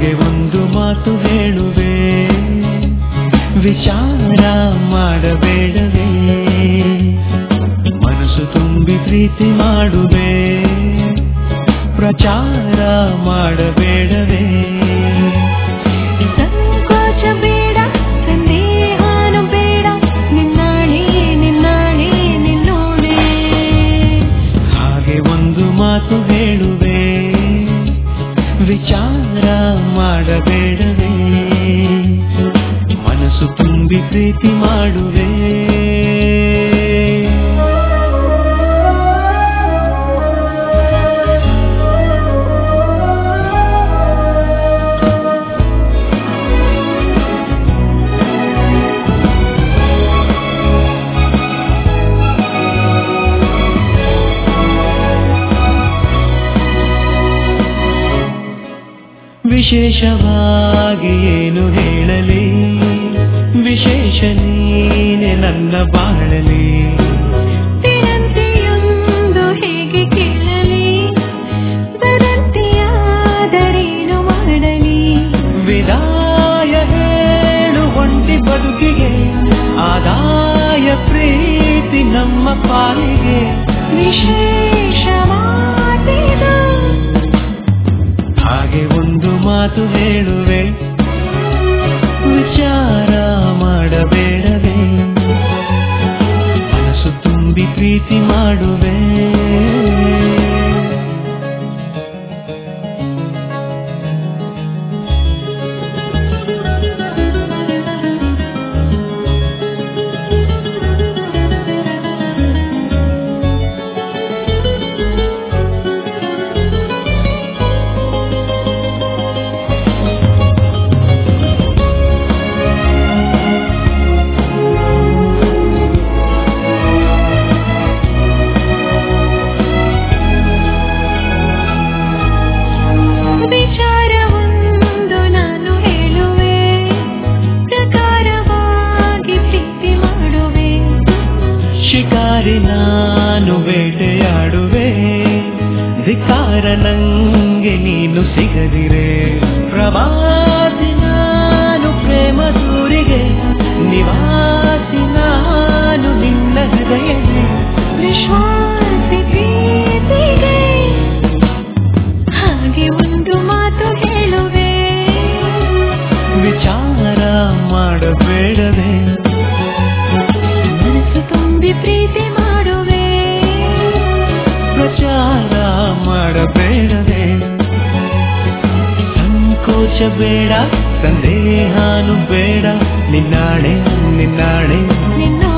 ಹಾಗೆ ಒಂದು ಮಾತು ಹೇಳುವೆ ವಿಚಾರ ಮಾಡಬೇಡವೇ ಮನಸ್ಸು ತುಂಬಿ ಪ್ರೀತಿ ಮಾಡುವೆ ಪ್ರಚಾರ ಮಾಡಬೇಡವೇ ಸಂಕೋಚ ಬೇಡ ಸಂದೇಹಾನು ಬೇಡ ನಿನ್ನಾಣೆ ನಿನ್ನಾಣೆ ನಿನ್ನೋಣೆ ಹಾಗೆ ಒಂದು ಮಾತು ಹೇಳುವೆ ವಿಚಾರ ಮಾಡಬೇಡವೇ ಮನಸ್ಸು ತುಂಬಿ ಪ್ರೀತಿ ಮಾಡುವೆ ವಿಶೇಷವಾಗಿ ಏನು ಹೇಳಲಿ ವಿಶೇಷ ನೀನೆ ನನ್ನ ಬಾಳಲಿ ದಿನಂತೆಯೊಂದು ಹೇಗೆ ಕೇಳಲಿ ಬರಂತೆಯಾದರೇನು ಮಾಡಲಿ ವಿದಾಯ ಹೇಳು ಒಂಟಿ ಬದುಕಿಗೆ ಆದಾಯ ಪ್ರೀತಿ ನಮ್ಮ ಪಾಲಿಗೆ ವಿಶೇಷ ಮಾತಿದು ಹಾಗೆ ಒಂದು ಮಾತು ಹೇಳುವೆ ವಿಚಾರ ಮಾಡಬೇಡವೇ ಮನಸ್ಸು ತುಂಬಿ ಪ್ರೀತಿ ಮಾಡುವೆ ವಿಚಾರವೊಂದು ನಾನು ಹೇಳುವೆ ಪ್ರಕಾರವಾಗಿ ಪ್ರೀತಿ ಮಾಡುವೆ ಶಿಕಾರಿ ನಾನು ಬೇಟೆಯಾಡುವೆ ಧಿಕಾರ ನಂಗೆ ನೀನು ಸಿಗದಿರೆ ಪ್ರವಾಸಿ ನಾನು ಪ್ರೇಮ ದೂರಿಗೆ ನಿವಾಸಿ ನಾನು ನಿನ್ನ ಹೃದಯವೇ ವಿಶ್ವಾಸಿ ಪ್ರೀತಿಗೆ ಹಾಗೆ ಒಂದು ಮಾತು ಹೇಳುವೆ ವಿಚಾರ ಮಾಡಬೇಡವೇ ಮನಸ್ಸು ತುಂಬಿ ಪ್ರೀತಿ ಮಾಡುವೆ ಪ್ರಚಾರ ಮಾಡಬೇಡವೇ ಸಂಕೋಚ ಬೇಡ ಸಂದೇಹಾನು ಬೇಡ ನಿನ್ನಾಣೆ ನಿನ್ನಾಣೆ ನಿನ್ನ